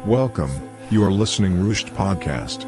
Welcome, you are listening Roost Podcast.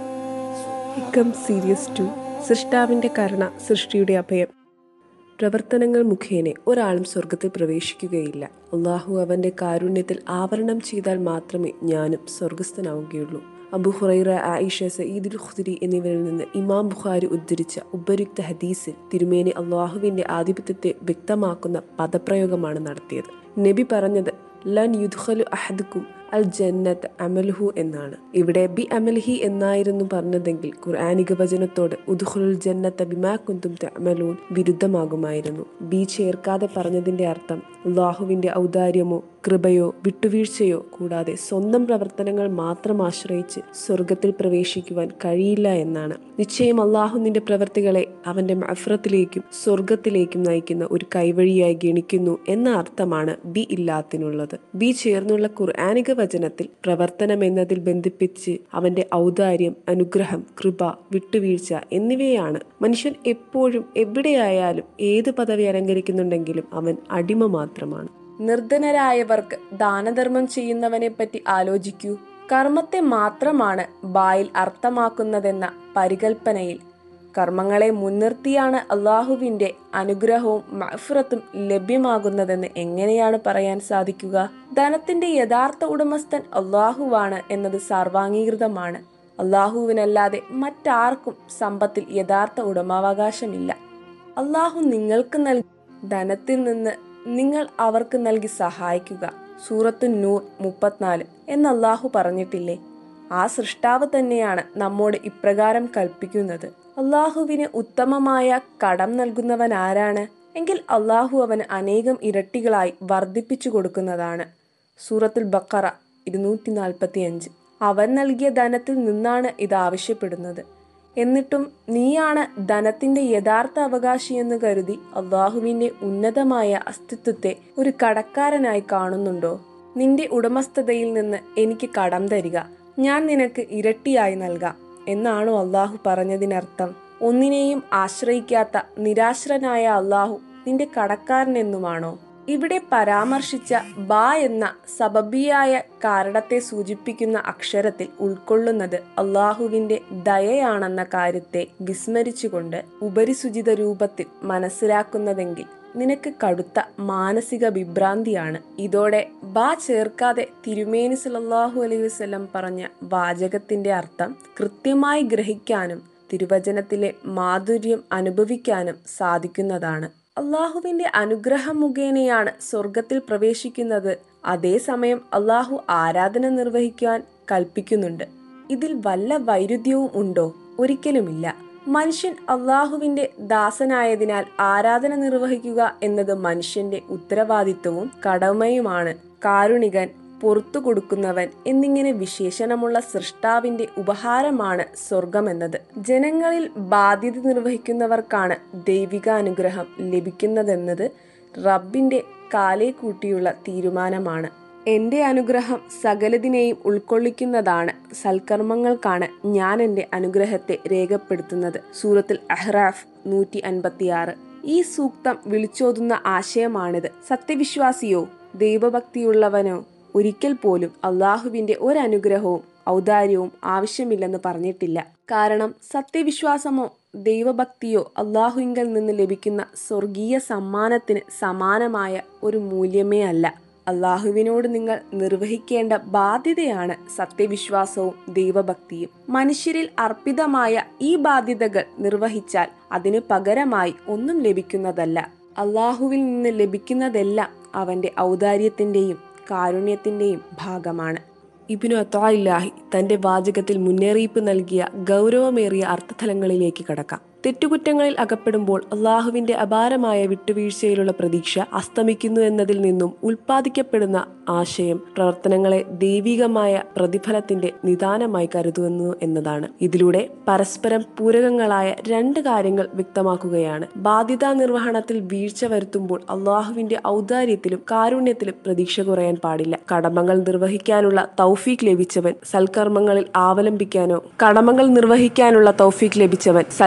ഹിക്കം series two സൃഷ്ടാവിന്റെ കരുണ സൃഷ്ടിയുടെ അഭയം പ്രവർത്തനങ്ങൾ മുഖേന ഒരാളും സ്വർഗത്തിൽ പ്രവേശിക്കുകയില്ല അള്ളാഹു അവന്റെ കാരുണ്യത്തിൽ ആവരണം ചെയ്താൽ മാത്രമേ ഞാനും സ്വർഗസ്ഥനാവുകയുള്ളൂ അബു ഹുറൈറ ആയിഷ സയ്യിദുൽ ഖുദരി എന്നിവരിൽ നിന്ന് ഇമാം ബുഖാരി ഉദ്ധരിച്ച ഉപയുക്ത ഹദീസിൽ തിരുമേനി അള്ളാഹുവിന്റെ ആധിപത്യത്തെ വ്യക്തമാക്കുന്ന പദപ്രയോഗമാണ് നടത്തിയത് നബി പറഞ്ഞത് ലൻ യുദ്ഖലു അഹദുക്കും അൽ ജന്നത്ത് അമൽഹു എന്നാണ് ഇവിടെ ബി അമൽഹി എന്നായിരുന്നു പറഞ്ഞതെങ്കിൽ ഖുർആാനിക വചനത്തോട് ഉദ്ഖുലുൽ ജന്നത്ത ബിമാ കുന്തും തഅമലൂൻ വിരുദ്ധമാകുമായിരുന്നു ബി ചേർക്കാതെ പറഞ്ഞതിന്റെ അർത്ഥം അള്ളാഹുവിന്റെ ഔദാര്യമോ കൃപയോ വിട്ടുവീഴ്ചയോ കൂടാതെ സ്വന്തം പ്രവർത്തനങ്ങൾ മാത്രം ആശ്രയിച്ച് സ്വർഗത്തിൽ പ്രവേശിക്കുവാൻ കഴിയില്ല എന്നാണ് നിശ്ചയം അള്ളാഹു നിന്റെ പ്രവർത്തികളെ അവന്റെ മഫ്രത്തിലേക്കും സ്വർഗത്തിലേക്കും നയിക്കുന്ന ഒരു കൈവഴിയായി ഗണിക്കുന്നു എന്ന അർത്ഥമാണ് ബി ഇല്ലാത്തിനുള്ളത് ബി ചേർന്നുള്ള ഖുർആാനിക വചനത്തിൽ പ്രവർത്തനം എന്നതിൽ ബന്ധിപ്പിച്ച് അവന്റെ ഔദാര്യം അനുഗ്രഹം കൃപ വിട്ടുവീഴ്ച എന്നിവയാണ് മനുഷ്യൻ എപ്പോഴും എവിടെയായാലും ഏത് പദവി അലങ്കരിക്കുന്നുണ്ടെങ്കിലും അവൻ അടിമ മാത്രമാണ് നിർധനരായവർക്ക് ദാനധർമ്മം ചെയ്യുന്നവനെ പറ്റി ആലോചിക്കൂ കർമ്മത്തെ മാത്രമാണ് ബായിൽ അർത്ഥമാക്കുന്നതെന്ന പരികൽപ്പനയിൽ കർമ്മങ്ങളെ മുൻനിർത്തിയാണ് അള്ളാഹുവിന്റെ അനുഗ്രഹവും മഫ്രത്തും ലഭ്യമാകുന്നതെന്ന് എങ്ങനെയാണ് പറയാൻ സാധിക്കുക ധനത്തിന്റെ യഥാർത്ഥ ഉടമസ്ഥൻ അള്ളാഹുവാണ് എന്നത് സാർവാംഗീകൃതമാണ് അള്ളാഹുവിനല്ലാതെ മറ്റാർക്കും സമ്പത്തിൽ യഥാർത്ഥ ഉടമാവകാശമില്ല അള്ളാഹു നിങ്ങൾക്ക് നൽകി ധനത്തിൽ നിന്ന് നിങ്ങൾ അവർക്ക് നൽകി സഹായിക്കുക സൂറത്തു നൂർ മുപ്പത്തിനാല് എന്ന് അള്ളാഹു പറഞ്ഞിട്ടില്ലേ ആ സൃഷ്ടാവ് തന്നെയാണ് നമ്മോട് ഇപ്രകാരം കൽപ്പിക്കുന്നത് അള്ളാഹുവിന് ഉത്തമമായ കടം നൽകുന്നവൻ ആരാണ് എങ്കിൽ അള്ളാഹു അവന് അനേകം ഇരട്ടികളായി വർദ്ധിപ്പിച്ചു കൊടുക്കുന്നതാണ് സൂറത്തുൽ ബക്കറ ഇരുന്നൂറ്റി നാൽപ്പത്തി അഞ്ച് അവൻ നൽകിയ ധനത്തിൽ നിന്നാണ് ഇത് ആവശ്യപ്പെടുന്നത് എന്നിട്ടും നീയാണ് ധനത്തിന്റെ യഥാർത്ഥ അവകാശിയെന്ന് കരുതി അള്ളാഹുവിന്റെ ഉന്നതമായ അസ്തിത്വത്തെ ഒരു കടക്കാരനായി കാണുന്നുണ്ടോ നിന്റെ ഉടമസ്ഥതയിൽ നിന്ന് എനിക്ക് കടം തരിക ഞാൻ നിനക്ക് ഇരട്ടിയായി നൽകാം എന്നാണോ അള്ളാഹു പറഞ്ഞതിനർത്ഥം ഒന്നിനെയും ആശ്രയിക്കാത്ത നിരാശ്രനായ അള്ളാഹു നിന്റെ കടക്കാരനെന്നുമാണോ ഇവിടെ പരാമർശിച്ച ബ എന്ന സബബിയായ കാരണത്തെ സൂചിപ്പിക്കുന്ന അക്ഷരത്തിൽ ഉൾക്കൊള്ളുന്നത് അള്ളാഹുവിന്റെ ദയയാണെന്ന കാര്യത്തെ വിസ്മരിച്ചുകൊണ്ട് ഉപരിസുചിത രൂപത്തിൽ മനസ്സിലാക്കുന്നതെങ്കിൽ നിനക്ക് കടുത്ത മാനസിക വിഭ്രാന്തിയാണ് ഇതോടെ ബാ ചേർക്കാതെ തിരുമേനി സല്ലല്ലാഹു അലൈഹി വസല്ലം പറഞ്ഞ വാചകത്തിന്റെ അർത്ഥം കൃത്യമായി ഗ്രഹിക്കാനും തിരുവചനത്തിലെ മാധുര്യം അനുഭവിക്കാനും സാധിക്കുന്നതാണ് അള്ളാഹുവിന്റെ അനുഗ്രഹം മുഖേനയാണ് സ്വർഗത്തിൽ പ്രവേശിക്കുന്നത് അതേസമയം അള്ളാഹു ആരാധന നിർവഹിക്കാൻ കൽപ്പിക്കുന്നുണ്ട് ഇതിൽ വല്ല വൈരുദ്ധ്യവും ഉണ്ടോ ഒരിക്കലുമില്ല മനുഷ്യൻ അള്ളാഹുവിന്റെ ദാസനായതിനാൽ ആരാധന നിർവഹിക്കുക എന്നത് മനുഷ്യന്റെ ഉത്തരവാദിത്വവും കടമയുമാണ് കാരുണികൻ പുറത്തു കൊടുക്കുന്നവൻ എന്നിങ്ങനെ വിശേഷണമുള്ള സൃഷ്ടാവിന്റെ ഉപഹാരമാണ് സ്വർഗമെന്നത് ജനങ്ങളിൽ ബാധ്യത നിർവഹിക്കുന്നവർക്കാണ് ദൈവിക അനുഗ്രഹം ലഭിക്കുന്നതെന്നത് റബ്ബിന്റെ കാലേ കൂട്ടിയുള്ള തീരുമാനമാണ് എന്റെ അനുഗ്രഹം സകലതിനെയും ഉൾക്കൊള്ളിക്കുന്നതാണ് സൽക്കർമ്മങ്ങൾക്കാണ് ഞാൻ എന്റെ അനുഗ്രഹത്തെ രേഖപ്പെടുത്തുന്നത് സൂറത്തിൽ അഹ്റാഫ് നൂറ്റി അൻപത്തിയാറ് ഈ സൂക്തം വിളിച്ചോതുന്ന ആശയമാണിത് സത്യവിശ്വാസിയോ ദൈവഭക്തിയുള്ളവനോ ഒരിക്കൽ പോലും അള്ളാഹുവിന്റെ ഒരനുഗ്രഹവും ഔദാര്യവും ആവശ്യമില്ലെന്ന് പറഞ്ഞിട്ടില്ല കാരണം സത്യവിശ്വാസമോ ദൈവഭക്തിയോ അള്ളാഹുവിങ്കൽ നിന്ന് ലഭിക്കുന്ന സ്വർഗീയ സമ്മാനത്തിന് സമാനമായ ഒരു മൂല്യമേ അല്ല അള്ളാഹുവിനോട് നിങ്ങൾ നിർവഹിക്കേണ്ട ബാധ്യതയാണ് സത്യവിശ്വാസവും ദൈവഭക്തിയും മനുഷ്യരിൽ അർപ്പിതമായ ഈ ബാധ്യതകൾ നിർവഹിച്ചാൽ അതിനു പകരമായി ഒന്നും ലഭിക്കുന്നതല്ല അള്ളാഹുവിൽ നിന്ന് ലഭിക്കുന്നതെല്ലാം അവന്റെ ഔദാര്യത്തിന്റെയും കാരുണ്യത്തിന്റെയും ഭാഗമാണ് ഇബിനു അത്തായില്ലാഹി തന്റെ വാചകത്തിൽ മുന്നറിയിപ്പ് നൽകിയ ഗൗരവമേറിയ അർത്ഥതലങ്ങളിലേക്ക് കടക്കാം തെറ്റുകുറ്റങ്ങളിൽ അകപ്പെടുമ്പോൾ അള്ളാഹുവിന്റെ അപാരമായ വിട്ടുവീഴ്ചയിലുള്ള പ്രതീക്ഷ അസ്തമിക്കുന്നു എന്നതിൽ നിന്നും ഉൽപ്പാദിക്കപ്പെടുന്ന ആശയം പ്രവർത്തനങ്ങളെ ദൈവികമായ പ്രതിഫലത്തിന്റെ നിദാനമായി കരുതുന്നു എന്നതാണ് ഇതിലൂടെ പരസ്പരം പൂരകങ്ങളായ രണ്ട് കാര്യങ്ങൾ വ്യക്തമാക്കുകയാണ് ബാധ്യതാ നിർവഹണത്തിൽ വീഴ്ച വരുത്തുമ്പോൾ അള്ളാഹുവിന്റെ ഔദാര്യത്തിലും കാരുണ്യത്തിലും പ്രതീക്ഷ കുറയാൻ പാടില്ല കടമകൾ നിർവഹിക്കാനുള്ള തൗഫീഖ് ലഭിച്ചവൻ സൽക്കർമ്മങ്ങളിൽ അവലംബിക്കാനോ കടമകൾ നിർവഹിക്കാനുള്ള തൗഫീഖ് ലഭിച്ചവൻ സൽക്കർമ്മങ്ങൾ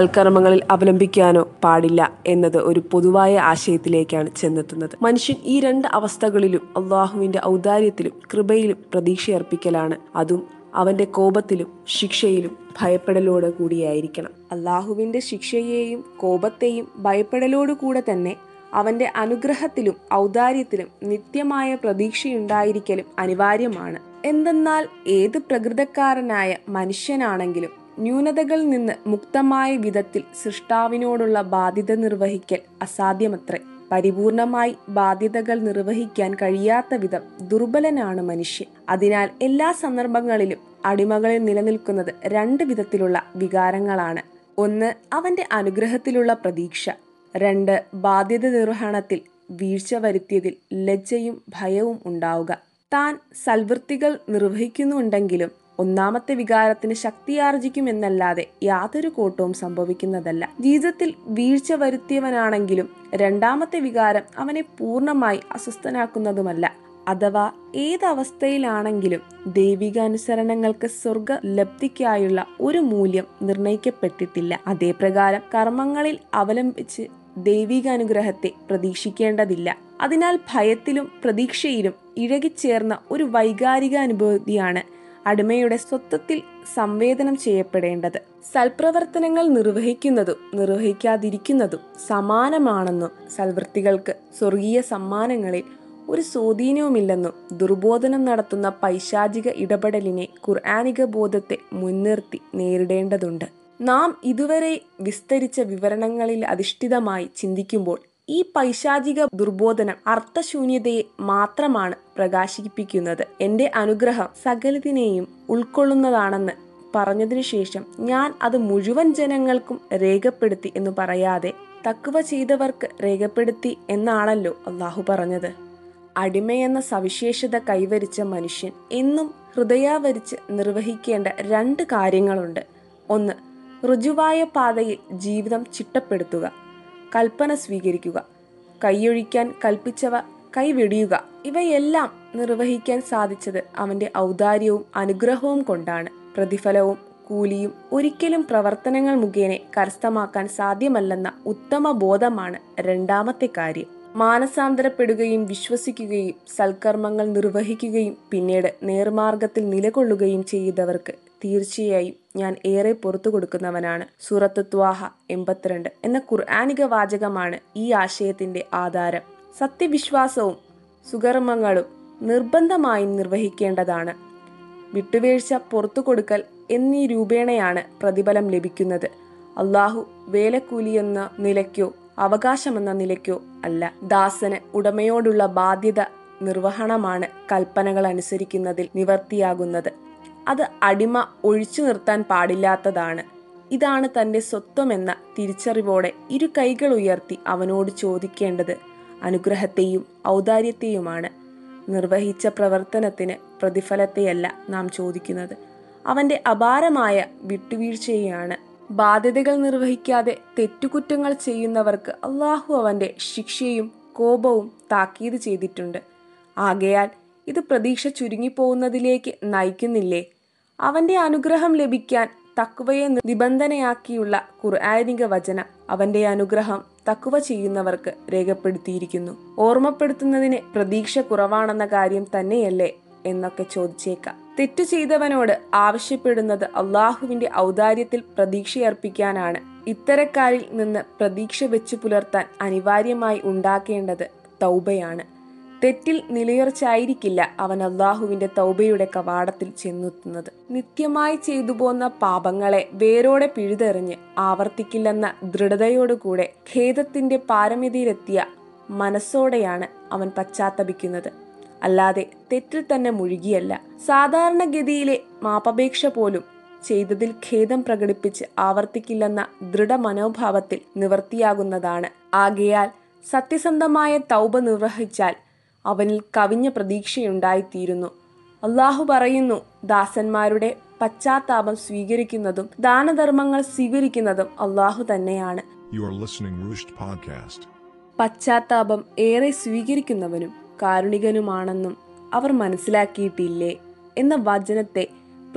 മാർഗങ്ങളിൽ അവലംബിക്കാനോ പാടില്ല എന്നത് ഒരു പൊതുവായ ആശയത്തിലേക്കാണ് ചെന്നെത്തുന്നത് മനുഷ്യൻ ഈ രണ്ട് അവസ്ഥകളിലും അള്ളാഹുവിന്റെ ഔദാര്യത്തിലും കൃപയിലും പ്രതീക്ഷയർപ്പിക്കലാണ് അതും അവന്റെ കോപത്തിലും ശിക്ഷയിലും ഭയപ്പെടലോട് കൂടിയായിരിക്കണം അള്ളാഹുവിന്റെ ശിക്ഷയെയും കോപത്തെയും ഭയപ്പെടലോടുകൂടെ തന്നെ അവന്റെ അനുഗ്രഹത്തിലും ഔദാര്യത്തിലും നിത്യമായ പ്രതീക്ഷയുണ്ടായിരിക്കലും അനിവാര്യമാണ് എന്തെന്നാൽ ഏത് പ്രകൃതക്കാരനായ മനുഷ്യനാണെങ്കിലും ന്യൂനതകളിൽ നിന്ന് മുക്തമായ വിധത്തിൽ സൃഷ്ടാവിനോടുള്ള ബാധ്യത നിർവഹിക്കൽ അസാധ്യമത്രേ പരിപൂർണമായി ബാധ്യതകൾ നിർവഹിക്കാൻ കഴിയാത്ത വിധം ദുർബലനാണ് മനുഷ്യൻ അതിനാൽ എല്ലാ സന്ദർഭങ്ങളിലും അടിമകളിൽ നിലനിൽക്കുന്നത് രണ്ട് വിധത്തിലുള്ള വികാരങ്ങളാണ് ഒന്ന് അവന്റെ അനുഗ്രഹത്തിലുള്ള പ്രതീക്ഷ രണ്ട് ബാധ്യത നിർവഹണത്തിൽ വീഴ്ച വരുത്തിയതിൽ ലജ്ജയും ഭയവും ഉണ്ടാവുക താൻ സൽവൃത്തികൾ നിർവഹിക്കുന്നുണ്ടെങ്കിലും ഒന്നാമത്തെ വികാരത്തിന് ശക്തിയാർജിക്കുമെന്നല്ലാതെ യാതൊരു കോട്ടവും സംഭവിക്കുന്നതല്ല ജീവിതത്തിൽ വീഴ്ച വരുത്തിയവനാണെങ്കിലും രണ്ടാമത്തെ വികാരം അവനെ പൂർണ്ണമായി അസ്വസ്ഥനാക്കുന്നതുമല്ല അഥവാ ഏതവസ്ഥയിലാണെങ്കിലും ദൈവികാനുസരണങ്ങൾക്ക് സ്വർഗ ലബ്ധിക്കായുള്ള ഒരു മൂല്യം നിർണയിക്കപ്പെട്ടിട്ടില്ല അതേപ്രകാരം കർമ്മങ്ങളിൽ അവലംബിച്ച് ദൈവികാനുഗ്രഹത്തെ പ്രതീക്ഷിക്കേണ്ടതില്ല അതിനാൽ ഭയത്തിലും പ്രതീക്ഷയിലും ഇഴകിച്ചേർന്ന ഒരു വൈകാരിക അനുഭൂതിയാണ് അടിമയുടെ സ്വത്വത്തിൽ സംവേദനം ചെയ്യപ്പെടേണ്ടത് സൽപ്രവർത്തനങ്ങൾ നിർവഹിക്കുന്നതും നിർവഹിക്കാതിരിക്കുന്നതും സമാനമാണെന്നും സൽവൃത്തികൾക്ക് സ്വർഗീയ സമ്മാനങ്ങളിൽ ഒരു സ്വാധീനവുമില്ലെന്നും ദുർബോധനം നടത്തുന്ന പൈശാചിക ഇടപെടലിനെ ഖുർആാനിക ബോധത്തെ മുൻനിർത്തി നേരിടേണ്ടതുണ്ട് നാം ഇതുവരെ വിസ്തരിച്ച വിവരണങ്ങളിൽ അധിഷ്ഠിതമായി ചിന്തിക്കുമ്പോൾ ഈ പൈശാചിക ദുർബോധനം അർത്ഥശൂന്യതയെ മാത്രമാണ് പ്രകാശിപ്പിക്കുന്നത് എന്റെ അനുഗ്രഹം സകലതിനെയും ഉൾക്കൊള്ളുന്നതാണെന്ന് പറഞ്ഞതിനു ശേഷം ഞാൻ അത് മുഴുവൻ ജനങ്ങൾക്കും രേഖപ്പെടുത്തി എന്ന് പറയാതെ തക്കുവ ചെയ്തവർക്ക് രേഖപ്പെടുത്തി എന്നാണല്ലോ അള്ളാഹു പറഞ്ഞത് അടിമയെന്ന സവിശേഷത കൈവരിച്ച മനുഷ്യൻ എന്നും ഹൃദയാവരിച്ച് നിർവഹിക്കേണ്ട രണ്ട് കാര്യങ്ങളുണ്ട് ഒന്ന് ഋജുവായ പാതയിൽ ജീവിതം ചിട്ടപ്പെടുത്തുക കൽപ്പന സ്വീകരിക്കുക കൈയൊഴിക്കാൻ കൽപ്പിച്ചവ കൈവെടിയുക ഇവയെല്ലാം നിർവഹിക്കാൻ സാധിച്ചത് അവന്റെ ഔദാര്യവും അനുഗ്രഹവും കൊണ്ടാണ് പ്രതിഫലവും കൂലിയും ഒരിക്കലും പ്രവർത്തനങ്ങൾ മുഖേന കരസ്ഥമാക്കാൻ സാധ്യമല്ലെന്ന ഉത്തമ ബോധമാണ് രണ്ടാമത്തെ കാര്യം മാനസാന്തരപ്പെടുകയും വിശ്വസിക്കുകയും സൽക്കർമ്മങ്ങൾ നിർവഹിക്കുകയും പിന്നീട് നേർമാർഗത്തിൽ നിലകൊള്ളുകയും ചെയ്തവർക്ക് തീർച്ചയായും ഞാൻ ഏറെ പുറത്തു കൊടുക്കുന്നവനാണ് സൂറത്ത് ത്വാഹ എൺപത്തിരണ്ട് എന്ന ഖുർആാനിക വാചകമാണ് ഈ ആശയത്തിന്റെ ആധാരം സത്യവിശ്വാസവും സുകർമ്മങ്ങളും നിർബന്ധമായും നിർവഹിക്കേണ്ടതാണ് വിട്ടുവീഴ്ച പുറത്തു കൊടുക്കൽ എന്നീ രൂപേണയാണ് പ്രതിഫലം ലഭിക്കുന്നത് അള്ളാഹു വേലക്കൂലിയെന്ന നിലയ്ക്കോ അവകാശമെന്ന നിലയ്ക്കോ അല്ല ദാസന് ഉടമയോടുള്ള ബാധ്യത നിർവഹണമാണ് കൽപ്പനകൾ അനുസരിക്കുന്നതിൽ നിവർത്തിയാകുന്നത് അത് അടിമ ഒഴിച്ചു നിർത്താൻ പാടില്ലാത്തതാണ് ഇതാണ് തന്റെ സ്വത്വമെന്ന തിരിച്ചറിവോടെ ഇരു കൈകൾ ഉയർത്തി അവനോട് ചോദിക്കേണ്ടത് അനുഗ്രഹത്തെയും ഔദാര്യത്തെയുമാണ് നിർവഹിച്ച പ്രവർത്തനത്തിന് പ്രതിഫലത്തെയല്ല നാം ചോദിക്കുന്നത് അവന്റെ അപാരമായ വിട്ടുവീഴ്ചയെയാണ് ബാധ്യതകൾ നിർവഹിക്കാതെ തെറ്റുകുറ്റങ്ങൾ ചെയ്യുന്നവർക്ക് അള്ളാഹു അവന്റെ ശിക്ഷയും കോപവും താക്കീത് ചെയ്തിട്ടുണ്ട് ആകയാൽ ഇത് പ്രതീക്ഷ ചുരുങ്ങിപ്പോകുന്നതിലേക്ക് നയിക്കുന്നില്ലേ അവന്റെ അനുഗ്രഹം ലഭിക്കാൻ തക്കുവയെ നിബന്ധനയാക്കിയുള്ള ഖുർആാനിക വചനം അവന്റെ അനുഗ്രഹം തക്കുവ ചെയ്യുന്നവർക്ക് രേഖപ്പെടുത്തിയിരിക്കുന്നു ഓർമ്മപ്പെടുത്തുന്നതിന് പ്രതീക്ഷ കുറവാണെന്ന കാര്യം തന്നെയല്ലേ എന്നൊക്കെ ചോദിച്ചേക്കാം തെറ്റു ചെയ്തവനോട് ആവശ്യപ്പെടുന്നത് അള്ളാഹുവിന്റെ ഔദാര്യത്തിൽ പ്രതീക്ഷയർപ്പിക്കാനാണ് ഇത്തരക്കാരിൽ നിന്ന് പ്രതീക്ഷ വെച്ചു പുലർത്താൻ അനിവാര്യമായി ഉണ്ടാക്കേണ്ടത് തൗബയാണ് തെറ്റിൽ നിലയുറച്ചായിരിക്കില്ല അവൻ അള്ളാഹുവിന്റെ തൗബയുടെ കവാടത്തിൽ ചെന്നെത്തുന്നത് നിത്യമായി ചെയ്തു പോന്ന പാപങ്ങളെ വേരോടെ പിഴുതെറിഞ്ഞ് ആവർത്തിക്കില്ലെന്ന ദൃഢതയോടുകൂടെ ഖേദത്തിന്റെ പാരമിതിയിലെത്തിയ മനസ്സോടെയാണ് അവൻ പശ്ചാത്തപിക്കുന്നത് അല്ലാതെ തെറ്റിൽ തന്നെ മുഴുകിയല്ല സാധാരണഗതിയിലെ മാപപേക്ഷ പോലും ചെയ്തതിൽ ഖേദം പ്രകടിപ്പിച്ച് ആവർത്തിക്കില്ലെന്ന ദൃഢമനോഭാവത്തിൽ നിവർത്തിയാകുന്നതാണ് ആകയാൽ സത്യസന്ധമായ തൗബ നിർവഹിച്ചാൽ അവനിൽ കവിഞ്ഞ പ്രതീക്ഷയുണ്ടായിത്തീരുന്നു അള്ളാഹു പറയുന്നു ദാസന്മാരുടെ പശ്ചാത്താപം സ്വീകരിക്കുന്നതും ദാനധർമ്മങ്ങൾ സ്വീകരിക്കുന്നതും അള്ളാഹു തന്നെയാണ് You are listening Roost Podcast. പശ്ചാത്താപം ഏറെ സ്വീകരിക്കുന്നവനും കാരുണികനുമാണെന്നും അവർ മനസ്സിലാക്കിയിട്ടില്ലേ എന്ന വചനത്തെ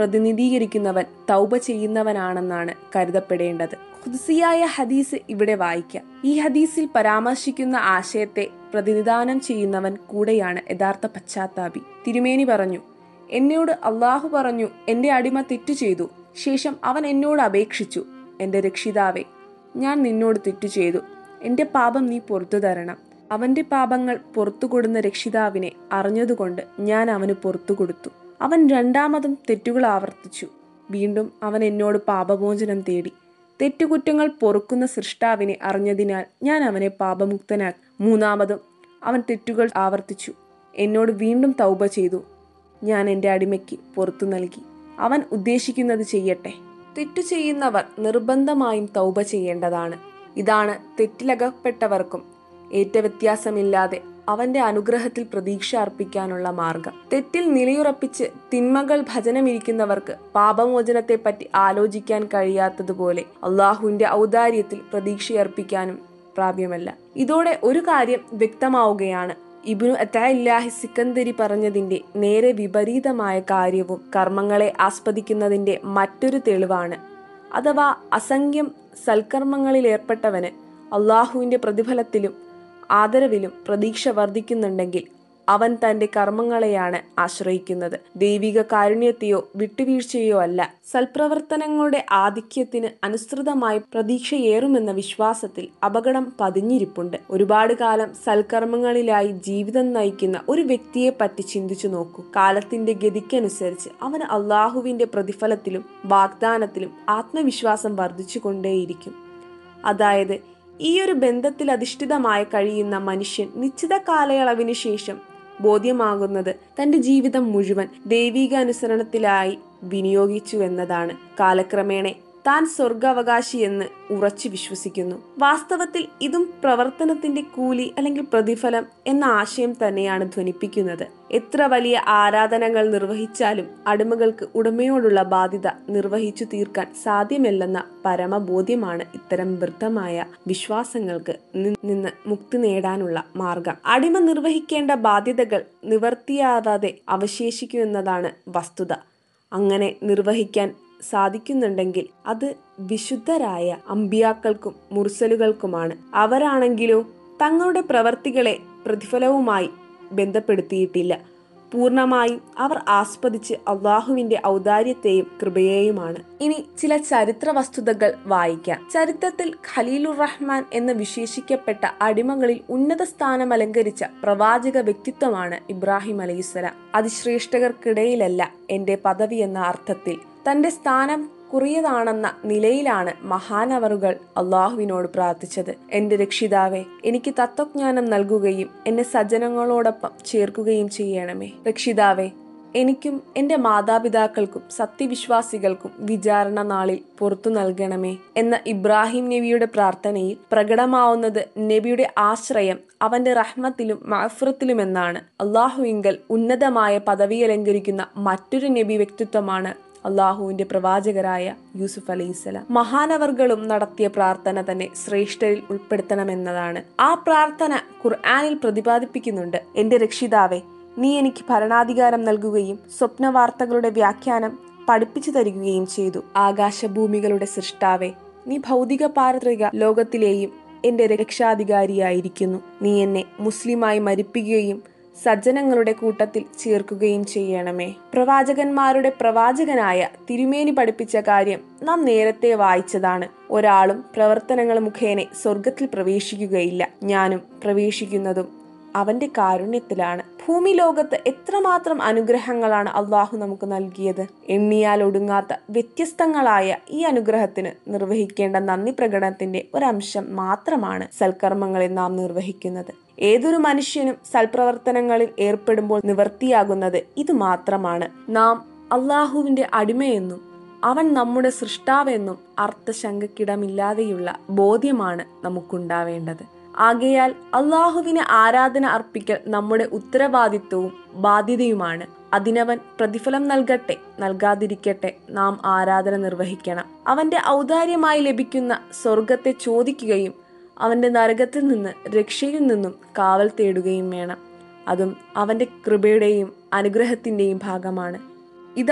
പ്രതിനിധീകരിക്കുന്നവൻ തൗബ ചെയ്യുന്നവനാണെന്നാണ് കരുതപ്പെടേണ്ടത് ഖുദ്സിയായ ഹദീസ് ഇവിടെ വായിക്കാം ഈ ഹദീസിൽ പരാമർശിക്കുന്ന ആശയത്തെ പ്രതിനിധാനം ചെയ്യുന്നവൻ കൂടെയാണ് യഥാർത്ഥ പശ്ചാത്താപി തിരുമേനി പറഞ്ഞു എന്നോട് അള്ളാഹു പറഞ്ഞു എന്റെ അടിമ തെറ്റു ചെയ്തു ശേഷം അവൻ എന്നോട് അപേക്ഷിച്ചു എന്റെ രക്ഷിതാവേ ഞാൻ നിന്നോട് തെറ്റു ചെയ്തു എന്റെ പാപം നീ പുറത്തു തരണം അവന്റെ പാപങ്ങൾ പുറത്തു കൊടുന്ന രക്ഷിതാവിനെ അറിഞ്ഞതുകൊണ്ട് ഞാൻ അവന് പുറത്തു കൊടുത്തു അവൻ രണ്ടാമതും തെറ്റുകൾ ആവർത്തിച്ചു വീണ്ടും അവൻ എന്നോട് പാപമോചനം തേടി തെറ്റുകുറ്റങ്ങൾ പൊറുക്കുന്ന സൃഷ്ടാവിനെ അറിഞ്ഞതിനാൽ ഞാൻ അവനെ പാപമുക്തനാക്കി മൂന്നാമതും അവൻ തെറ്റുകൾ ആവർത്തിച്ചു എന്നോട് വീണ്ടും തൗബ ചെയ്തു ഞാൻ എൻ്റെ അടിമയ്ക്ക് പുറത്തു നൽകി അവൻ ഉദ്ദേശിക്കുന്നത് ചെയ്യട്ടെ തെറ്റു ചെയ്യുന്നവർ നിർബന്ധമായും തൗബ ചെയ്യേണ്ടതാണ് ഇതാണ് തെറ്റിലകപ്പെട്ടവർക്കും ഏറ്റവ്യത്യാസമില്ലാതെ അവന്റെ അനുഗ്രഹത്തിൽ പ്രതീക്ഷ അർപ്പിക്കാനുള്ള മാർഗം തെറ്റിൽ നിലയുറപ്പിച്ച് തിന്മകൾ ഭജനമിരിക്കുന്നവർക്ക് പാപമോചനത്തെപ്പറ്റി ആലോചിക്കാൻ കഴിയാത്തതുപോലെ അള്ളാഹുവിന്റെ ഔദാര്യത്തിൽ പ്രതീക്ഷയർപ്പിക്കാനും പ്രാപ്യമല്ല ഇതോടെ ഒരു കാര്യം വ്യക്തമാവുകയാണ് ഇബിനു അറ്റായില്ലാഹി സിക്കന്ദരി പറഞ്ഞതിന്റെ നേരെ വിപരീതമായ കാര്യവും കർമ്മങ്ങളെ ആസ്പദിക്കുന്നതിന്റെ മറ്റൊരു തെളിവാണ് അഥവാ അസംഖ്യം സൽക്കർമ്മങ്ങളിൽ ഏർപ്പെട്ടവന് അള്ളാഹുവിന്റെ പ്രതിഫലത്തിലും ആദരവിലും പ്രതീക്ഷ വർദ്ധിക്കുന്നുണ്ടെങ്കിൽ അവൻ തന്റെ കർമ്മങ്ങളെയാണ് ആശ്രയിക്കുന്നത് ദൈവിക കാരുണ്യത്തെയോ വിട്ടുവീഴ്ചയോ അല്ല സൽപ്രവർത്തനങ്ങളുടെ ആധിക്യത്തിന് അനുസൃതമായി പ്രതീക്ഷയേറുമെന്ന വിശ്വാസത്തിൽ അപകടം പതിഞ്ഞിരിപ്പുണ്ട് ഒരുപാട് കാലം സൽക്കർമ്മങ്ങളിലായി ജീവിതം നയിക്കുന്ന ഒരു വ്യക്തിയെ പറ്റി ചിന്തിച്ചു നോക്കൂ കാലത്തിന്റെ ഗതിക്കനുസരിച്ച് അവന് അള്ളാഹുവിന്റെ പ്രതിഫലത്തിലും വാഗ്ദാനത്തിലും ആത്മവിശ്വാസം വർദ്ധിച്ചുകൊണ്ടേയിരിക്കും അതായത് ഈ ഒരു ബന്ധത്തിൽ അധിഷ്ഠിതമായി കഴിയുന്ന മനുഷ്യൻ നിശ്ചിത കാലയളവിന് ശേഷം ബോധ്യമാകുന്നത് തന്റെ ജീവിതം മുഴുവൻ ദൈവിക അനുസരണത്തിലായി വിനിയോഗിച്ചു എന്നതാണ് കാലക്രമേണ താൻ സ്വർഗാവകാശി എന്ന് ഉറച്ചു വിശ്വസിക്കുന്നു വാസ്തവത്തിൽ ഇതും പ്രവർത്തനത്തിന്റെ കൂലി അല്ലെങ്കിൽ പ്രതിഫലം എന്ന ആശയം തന്നെയാണ് ധ്വനിപ്പിക്കുന്നത് എത്ര വലിയ ആരാധനകൾ നിർവഹിച്ചാലും അടിമകൾക്ക് ഉടമയോടുള്ള ബാധ്യത നിർവഹിച്ചു തീർക്കാൻ സാധ്യമല്ലെന്ന പരമബോധ്യമാണ് ഇത്തരം വൃദ്ധമായ വിശ്വാസങ്ങൾക്ക് നിന്ന് മുക്തി നേടാനുള്ള മാർഗം അടിമ നിർവഹിക്കേണ്ട ബാധ്യതകൾ നിവർത്തിയാവാതെ അവശേഷിക്കുമെന്നതാണ് വസ്തുത അങ്ങനെ നിർവഹിക്കാൻ സാധിക്കുന്നുണ്ടെങ്കിൽ അത് വിശുദ്ധരായ അമ്പിയാക്കൾക്കും മുർസലുകൾക്കുമാണ് അവരാണെങ്കിലോ തങ്ങളുടെ പ്രവർത്തികളെ പ്രതിഫലവുമായി ബന്ധപ്പെടുത്തിയിട്ടില്ല പൂർണ്ണമായും അവർ ആസ്വദിച്ച് അള്ളാഹുവിന്റെ ഔദാര്യത്തെയും കൃപയെയുമാണ് ഇനി ചില ചരിത്ര വസ്തുതകൾ വായിക്കാം ചരിത്രത്തിൽ ഖലീലുർ റഹ്മാൻ എന്ന് വിശേഷിക്കപ്പെട്ട അടിമകളിൽ ഉന്നത സ്ഥാനം അലങ്കരിച്ച പ്രവാചക വ്യക്തിത്വമാണ് ഇബ്രാഹിം അലൈഹിസ്സലാം അതിശ്രേഷ്ഠകർക്കിടയിലല്ല എന്റെ പദവി എന്ന അർത്ഥത്തിൽ തന്റെ സ്ഥാനം കുറിയതാണെന്ന നിലയിലാണ് മഹാനവറുകൾ അള്ളാഹുവിനോട് പ്രാർത്ഥിച്ചത് എന്റെ രക്ഷിതാവെ എനിക്ക് തത്വജ്ഞാനം നൽകുകയും എന്നെ സജ്ജനങ്ങളോടൊപ്പം ചേർക്കുകയും ചെയ്യണമേ രക്ഷിതാവെ എനിക്കും എന്റെ മാതാപിതാക്കൾക്കും സത്യവിശ്വാസികൾക്കും വിചാരണ നാളിൽ പുറത്തു നൽകണമേ എന്ന ഇബ്രാഹിം നബിയുടെ പ്രാർത്ഥനയിൽ പ്രകടമാവുന്നത് നബിയുടെ ആശ്രയം അവന്റെ റഹ്മത്തിലും മാഫ്രത്തിലുമെന്നാണ് അള്ളാഹുവിങ്കൽ ഉന്നതമായ പദവിയലങ്കരിക്കുന്ന മറ്റൊരു നബി വ്യക്തിത്വമാണ് അള്ളാഹുവിന്റെ പ്രവാചകരായ യൂസുഫ് അലൈഹിസ്സലാം മഹാനവർകളും നടത്തിയ പ്രാർത്ഥന തന്നെ ശ്രേഷ്ഠരിൽ ഉൾപ്പെടുത്തണമെന്നതാണ് ആ പ്രാർത്ഥന ഖുർആാനിൽ പ്രതിപാദിപ്പിക്കുന്നുണ്ട് എന്റെ രക്ഷിതാവെ നീ എനിക്ക് ഭരണാധികാരം നൽകുകയും സ്വപ്ന വാർത്തകളുടെ വ്യാഖ്യാനം പഠിപ്പിച്ചു തരികയും ചെയ്തു ആകാശഭൂമികളുടെ സൃഷ്ടാവെ നീ ഭൗതിക പാരത്രിക ലോകത്തിലെയും എന്റെ രക്ഷാധികാരിയായിരിക്കുന്നു നീ എന്നെ മുസ്ലിമായി മരിപ്പിക്കുകയും സജ്ജനങ്ങളുടെ കൂട്ടത്തിൽ ചേർക്കുകയും ചെയ്യണമേ പ്രവാചകന്മാരുടെ പ്രവാചകനായ തിരുമേനി പഠിപ്പിച്ച കാര്യം നാം നേരത്തെ വായിച്ചതാണ് ഒരാളും പ്രവർത്തനങ്ങൾ മുഖേന സ്വർഗത്തിൽ പ്രവേശിക്കുകയില്ല ഞാനും പ്രവേശിക്കുന്നതും അവന്റെ കാരുണ്യത്തിലാണ് ഭൂമി ലോകത്ത് എത്രമാത്രം അനുഗ്രഹങ്ങളാണ് അള്ളാഹു നമുക്ക് നൽകിയത് എണ്ണിയാൽ ഒടുങ്ങാത്ത വ്യത്യസ്തങ്ങളായ ഈ അനുഗ്രഹത്തിന് നിർവഹിക്കേണ്ട നന്ദി പ്രകടനത്തിന്റെ ഒരംശം മാത്രമാണ് സൽക്കർമ്മങ്ങളിൽ നാം നിർവഹിക്കുന്നത് ഏതൊരു മനുഷ്യനും സൽപ്രവർത്തനങ്ങളിൽ ഏർപ്പെടുമ്പോൾ നിവർത്തിയാകുന്നത് ഇത് മാത്രമാണ് നാം അള്ളാഹുവിന്റെ അടിമയെന്നും അവൻ നമ്മുടെ സൃഷ്ടാവെന്നും അർത്ഥശങ്കക്കിടമില്ലാതെയുള്ള ബോധ്യമാണ് നമുക്കുണ്ടാവേണ്ടത് ആകയാൽ അള്ളാഹുവിന് ആരാധന അർപ്പിക്കൽ നമ്മുടെ ഉത്തരവാദിത്വവും ബാധ്യതയുമാണ് അതിനവൻ പ്രതിഫലം നൽകട്ടെ നൽകാതിരിക്കട്ടെ നാം ആരാധന നിർവഹിക്കണം അവന്റെ ഔദാര്യമായി ലഭിക്കുന്ന സ്വർഗത്തെ ചോദിക്കുകയും അവന്റെ നരകത്തിൽ നിന്ന് രക്ഷയിൽ നിന്നും കാവൽ തേടുകയും വേണം അതും അവന്റെ കൃപയുടെയും അനുഗ്രഹത്തിന്റെയും ഭാഗമാണ് ഇതാണ്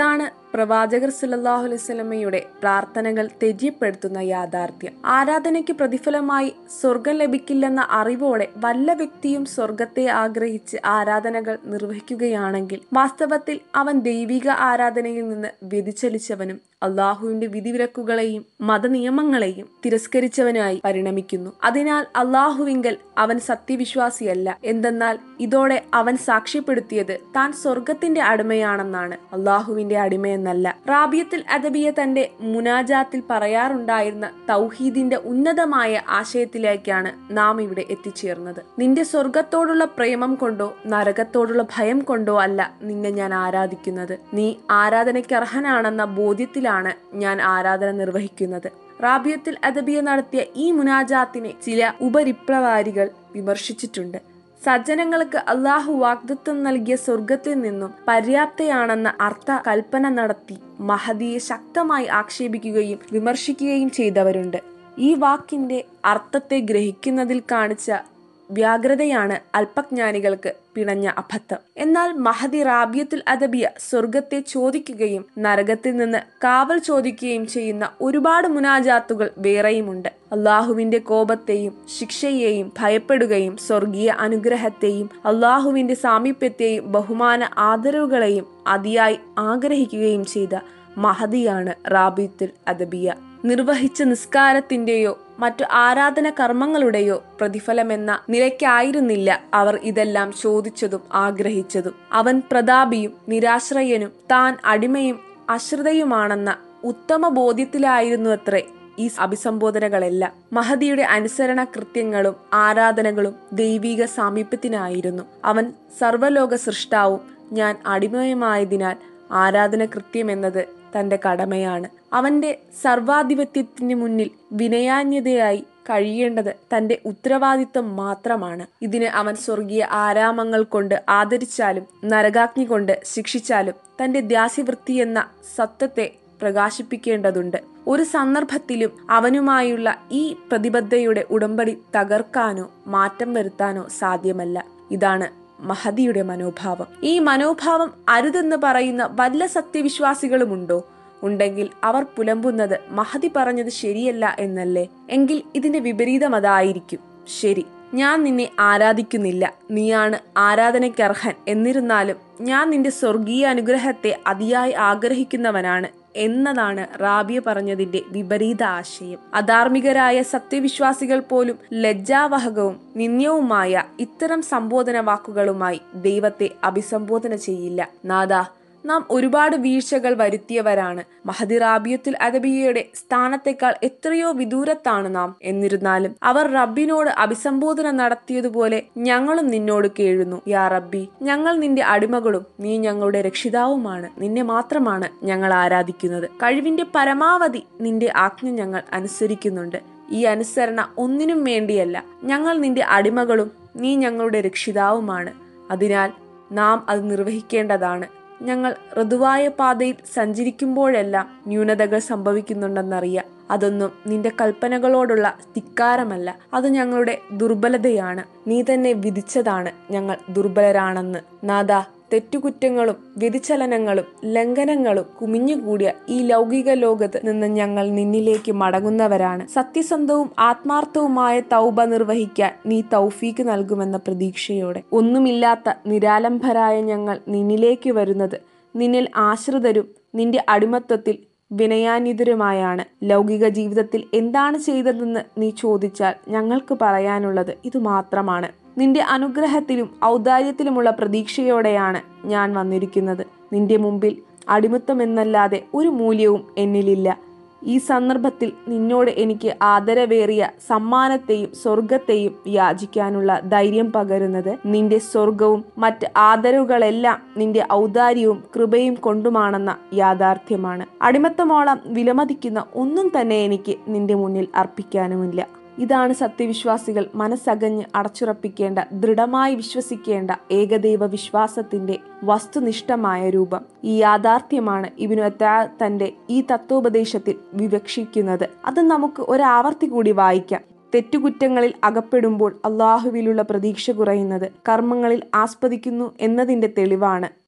പ്രവാചകർ സുലല്ലാഹു അലൈവലമയുടെ പ്രാർത്ഥനകൾ തെര്യപ്പെടുത്തുന്ന യാഥാർത്ഥ്യം ആരാധനയ്ക്ക് പ്രതിഫലമായി സ്വർഗം ലഭിക്കില്ലെന്ന അറിവോടെ വല്ല വ്യക്തിയും സ്വർഗത്തെ ആഗ്രഹിച്ച് ആരാധനകൾ നിർവഹിക്കുകയാണെങ്കിൽ വാസ്തവത്തിൽ അവൻ ദൈവിക ആരാധനയിൽ നിന്ന് വ്യതിചലിച്ചവനും അള്ളാഹുവിന്റെ വിധിവിലക്കുകളെയും മതനിയമങ്ങളെയും തിരസ്കരിച്ചവനായി പരിണമിക്കുന്നു അതിനാൽ അള്ളാഹുവിങ്കൽ അവൻ സത്യവിശ്വാസിയല്ല എന്തെന്നാൽ ഇതോടെ അവൻ സാക്ഷ്യപ്പെടുത്തിയത് താൻ സ്വർഗത്തിന്റെ അടിമയാണെന്നാണ് അള്ളാഹുവിന്റെ അടിമയെന്നല്ല റാബിയത്തിൽ അദബിയ തന്റെ മുനാജാത്തിൽ പറയാറുണ്ടായിരുന്ന തൗഹീദിന്റെ ഉന്നതമായ ആശയത്തിലേക്കാണ് നാം ഇവിടെ എത്തിച്ചേർന്നത് നിന്റെ സ്വർഗത്തോടുള്ള പ്രേമം കൊണ്ടോ നരകത്തോടുള്ള ഭയം കൊണ്ടോ അല്ല നിന്നെ ഞാൻ ആരാധിക്കുന്നത് നീ ആരാധനയ്ക്ക് അർഹനാണെന്ന ബോധ്യത്തിലാണ് ഞാൻ ആരാധന നിർവഹിക്കുന്നത് റാബിയത്തിൽ അദബിയ നടത്തിയ ഈ മുനാജാത്തിനെ ചില ഉപരിപ്ലവാരികൾ വിമർശിച്ചിട്ടുണ്ട് സജ്ജനങ്ങൾക്ക് അള്ളാഹു വാഗ്ദത്വം നൽകിയ സ്വർഗത്തിൽ നിന്നും പര്യാപ്തയാണെന്ന അർത്ഥ കൽപ്പന നടത്തി മഹദിയെ ശക്തമായി ആക്ഷേപിക്കുകയും വിമർശിക്കുകയും ചെയ്തവരുണ്ട് ഈ വാക്കിന്റെ അർത്ഥത്തെ ഗ്രഹിക്കുന്നതിൽ കാണിച്ച വ്യാഗ്രതയാണ് അല്പജ്ഞാനികൾക്ക് പിണഞ്ഞ അബദ്ധം എന്നാൽ മഹദി റാബിയത്തുൽ അദബിയ സ്വർഗത്തെ ചോദിക്കുകയും നരകത്തിൽ നിന്ന് കാവൽ ചോദിക്കുകയും ചെയ്യുന്ന ഒരുപാട് മുനാജാത്തുകൾ വേറെയുമുണ്ട് അള്ളാഹുവിന്റെ കോപത്തെയും ശിക്ഷയെയും ഭയപ്പെടുകയും സ്വർഗീയ അനുഗ്രഹത്തെയും അള്ളാഹുവിന്റെ സാമീപ്യത്തെയും ബഹുമാന ആദരവുകളെയും അതിയായി ആഗ്രഹിക്കുകയും ചെയ്ത മഹദിയാണ് റാബിയത്തുൽ അദബിയ നിർവഹിച്ച നിസ്കാരത്തിന്റെയോ മറ്റു ആരാധന കർമ്മങ്ങളുടെയോ പ്രതിഫലമെന്ന നിലയ്ക്കായിരുന്നില്ല അവർ ഇതെല്ലാം ചോദിച്ചതും ആഗ്രഹിച്ചതും അവൻ പ്രതാപിയും നിരാശ്രയനും താൻ അടിമയും അശ്രിതയുമാണെന്ന ഉത്തമ ബോധ്യത്തിലായിരുന്നു അത്രേ ഈ അഭിസംബോധനകളെല്ലാം മഹദിയുടെ അനുസരണ കൃത്യങ്ങളും ആരാധനകളും ദൈവിക സാമീപ്യത്തിനായിരുന്നു അവൻ സർവലോക സൃഷ്ടാവും ഞാൻ അടിമയുമായതിനാൽ ആരാധന കൃത്യമെന്നത് തന്റെ കടമയാണ് അവന്റെ സർവാധിപത്യത്തിന് മുന്നിൽ വിനയാന്യതയായി കഴിയേണ്ടത് തന്റെ ഉത്തരവാദിത്വം മാത്രമാണ് ഇതിന് അവൻ സ്വർഗീയ ആരാമങ്ങൾ കൊണ്ട് ആദരിച്ചാലും നരകാഗ്നി കൊണ്ട് ശിക്ഷിച്ചാലും തന്റെ ദ്യാസ്യവൃത്തി എന്ന സത്വത്തെ പ്രകാശിപ്പിക്കേണ്ടതുണ്ട് ഒരു സന്ദർഭത്തിലും അവനുമായുള്ള ഈ പ്രതിബദ്ധതയുടെ ഉടമ്പടി തകർക്കാനോ മാറ്റം വരുത്താനോ സാധ്യമല്ല ഇതാണ് മഹദിയുടെ മനോഭാവം ഈ മനോഭാവം അരുതെന്ന് പറയുന്ന വല്ല സത്യവിശ്വാസികളുമുണ്ടോ ഉണ്ടെങ്കിൽ അവർ പുലമ്പുന്നത് മഹതി പറഞ്ഞത് ശരിയല്ല എന്നല്ലേ എങ്കിൽ ഇതിന്റെ വിപരീതം അതായിരിക്കും ശരി ഞാൻ നിന്നെ ആരാധിക്കുന്നില്ല നീയാണ് ആരാധനയ്ക്കർഹൻ എന്നിരുന്നാലും ഞാൻ നിന്റെ സ്വർഗീയ അനുഗ്രഹത്തെ അതിയായി ആഗ്രഹിക്കുന്നവനാണ് എന്നതാണ് റാബിയ പറഞ്ഞതിന്റെ വിപരീത ആശയം അധാർമികരായ സത്യവിശ്വാസികൾ പോലും ലജ്ജാവഹകവും നിന്ദ്യവുമായ ഇത്തരം സംബോധന വാക്കുകളുമായി ദൈവത്തെ അഭിസംബോധന ചെയ്യില്ല നാദാ നാം ഒരുപാട് വീഴ്ചകൾ വരുത്തിയവരാണ് മഹദി റാബിയത്തുൽ അദബിയയുടെ സ്ഥാനത്തെക്കാൾ എത്രയോ വിദൂരത്താണ് നാം എന്നിരുന്നാലും അവർ റബ്ബിനോട് അഭിസംബോധന നടത്തിയതുപോലെ ഞങ്ങളും നിന്നോട് കേഴുന്നു യാ റബ്ബി ഞങ്ങൾ നിന്റെ അടിമകളും നീ ഞങ്ങളുടെ രക്ഷിതാവുമാണ് നിന്നെ മാത്രമാണ് ഞങ്ങൾ ആരാധിക്കുന്നത് കഴിവിന്റെ പരമാവധി നിന്റെ ആജ്ഞ ഞങ്ങൾ അനുസരിക്കുന്നുണ്ട് ഈ അനുസരണ ഒന്നിനും വേണ്ടിയല്ല ഞങ്ങൾ നിന്റെ അടിമകളും നീ ഞങ്ങളുടെ രക്ഷിതാവുമാണ് അതിനാൽ നാം അത് നിർവഹിക്കേണ്ടതാണ് ഞങ്ങൾ ഋതുവായ പാതയിൽ സഞ്ചരിക്കുമ്പോഴെല്ലാം ന്യൂനതകൾ സംഭവിക്കുന്നുണ്ടെന്നറിയാം അതൊന്നും നിന്റെ കൽപ്പനകളോടുള്ള ധിക്കാരമല്ല അത് ഞങ്ങളുടെ ദുർബലതയാണ് നീ തന്നെ വിധിച്ചതാണ് ഞങ്ങൾ ദുർബലരാണെന്ന് നാദാ തെറ്റുകുറ്റങ്ങളും വ്യതിചലനങ്ങളും ലംഘനങ്ങളും കുമിഞ്ഞുകൂടിയ ഈ ലൗകിക ലോകത്ത് നിന്ന് ഞങ്ങൾ നിന്നിലേക്ക് മടങ്ങുന്നവരാണ് സത്യസന്ധവും ആത്മാർത്ഥവുമായ തൗബ നിർവഹിക്കാൻ നീ തൗഫീക്ക് നൽകുമെന്ന പ്രതീക്ഷയോടെ ഒന്നുമില്ലാത്ത നിരാലംബരായ ഞങ്ങൾ നിന്നിലേക്ക് വരുന്നത് നിന്നിൽ ആശ്രിതരും നിന്റെ അടിമത്വത്തിൽ വിനയാന്വിതരുമായാണ് ലൗകിക ജീവിതത്തിൽ എന്താണ് ചെയ്തതെന്ന് നീ ചോദിച്ചാൽ ഞങ്ങൾക്ക് പറയാനുള്ളത് ഇത് മാത്രമാണ് നിന്റെ അനുഗ്രഹത്തിലും ഔദാര്യത്തിലുമുള്ള പ്രതീക്ഷയോടെയാണ് ഞാൻ വന്നിരിക്കുന്നത് നിന്റെ മുമ്പിൽ അടിമത്തം എന്നല്ലാതെ ഒരു മൂല്യവും എന്നിലില്ല ഈ സന്ദർഭത്തിൽ നിന്നോട് എനിക്ക് ആദരവേറിയ സമ്മാനത്തെയും സ്വർഗത്തെയും യാചിക്കാനുള്ള ധൈര്യം പകരുന്നത് നിന്റെ സ്വർഗവും മറ്റ് ആദരവുകളെല്ലാം നിന്റെ ഔദാര്യവും കൃപയും കൊണ്ടുമാണെന്ന യാഥാർത്ഥ്യമാണ് അടിമത്തമോളം വിലമതിക്കുന്ന ഒന്നും തന്നെ എനിക്ക് നിന്റെ മുന്നിൽ അർപ്പിക്കാനുമില്ല ഇതാണ് സത്യവിശ്വാസികൾ മനസ്സകഞ്ഞ് അടച്ചുറപ്പിക്കേണ്ട ദൃഢമായി വിശ്വസിക്കേണ്ട ഏകദൈവ വിശ്വാസത്തിന്റെ വസ്തുനിഷ്ഠമായ രൂപം ഈ യാഥാർത്ഥ്യമാണ് ഇബിനു തന്റെ ഈ തത്വോപദേശത്തിൽ വിവക്ഷിക്കുന്നത് അത് നമുക്ക് ഒരാവർത്തി കൂടി വായിക്കാം തെറ്റുകുറ്റങ്ങളിൽ അകപ്പെടുമ്പോൾ അള്ളാഹുവിലുള്ള പ്രതീക്ഷ കുറയുന്നത് കർമ്മങ്ങളിൽ ആസ്പദിക്കുന്നു എന്നതിന്റെ തെളിവാണ്